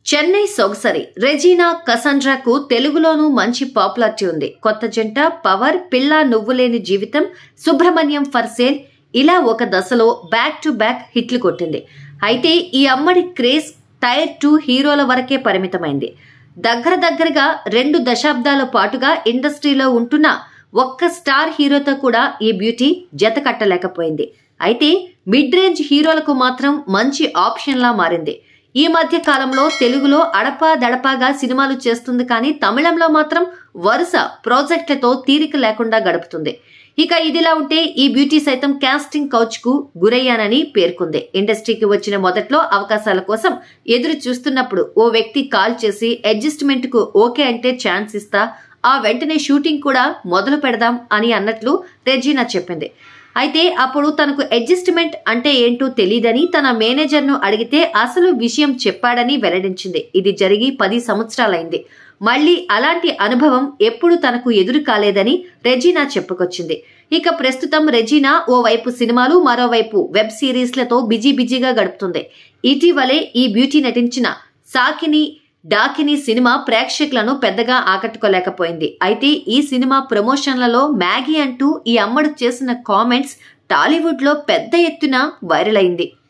చెన్నై సొగసరి రెజీనా కసండ్రాకు తెలుగులోనూ మంచి పాపులారిటీ ఉంది కొత్త జంట పవర్ పిల్ల నువ్వులేని జీవితం సుబ్రహ్మణ్యం ఫర్ సేల్ ఇలా ఒక దశలో బ్యాక్ టు బ్యాక్ హిట్లు కొట్టింది అయితే ఈ అమ్మడి క్రేజ్ టైర్ టూ హీరోల వరకే పరిమితమైంది దగ్గర దగ్గరగా రెండు దశాబ్దాల పాటుగా ఇండస్ట్రీలో ఉంటున్న ఒక్క స్టార్ హీరోతో కూడా ఈ బ్యూటీ జత కట్టలేకపోయింది అయితే మిడ్ రేంజ్ హీరోలకు మాత్రం మంచి ఆప్షన్లా మారింది ఈ మధ్య కాలంలో తెలుగులో అడపా దడపాగా సినిమాలు చేస్తుంది కానీ తమిళంలో మాత్రం వరుస ప్రాజెక్టులతో తీరిక లేకుండా గడుపుతుంది ఇక ఇదిలా ఉంటే ఈ బ్యూటీ సైతం కాస్టింగ్ కౌచ్ కు గురయ్యానని పేర్కొంది ఇండస్ట్రీకి వచ్చిన మొదట్లో అవకాశాల కోసం ఎదురు చూస్తున్నప్పుడు ఓ వ్యక్తి కాల్ చేసి అడ్జస్ట్మెంట్ కు ఓకే అంటే ఛాన్స్ ఇస్తా ఆ వెంటనే షూటింగ్ కూడా మొదలు పెడదాం అని అన్నట్లు రెజీనా చెప్పింది అయితే అప్పుడు తనకు అడ్జస్ట్మెంట్ అంటే ఏంటో తెలియదని తన మేనేజర్ను అడిగితే అసలు విషయం చెప్పాడని వెల్లడించింది ఇది జరిగి పది సంవత్సరాలైంది మళ్లీ అలాంటి అనుభవం ఎప్పుడు తనకు ఎదురు కాలేదని రెజీనా చెప్పుకొచ్చింది ఇక ప్రస్తుతం రెజీనా ఓవైపు సినిమాలు మరోవైపు వెబ్ సిరీస్లతో బిజీ బిజీగా గడుపుతుంది ఇటీవలే ఈ బ్యూటీ నటించిన సాకిని డాకిని సినిమా ప్రేక్షకులను పెద్దగా ఆకట్టుకోలేకపోయింది అయితే ఈ సినిమా ప్రమోషన్లలో మ్యాగీ అంటూ ఈ అమ్మడు చేసిన కామెంట్స్ టాలీవుడ్ లో పెద్ద ఎత్తున వైరల్ అయింది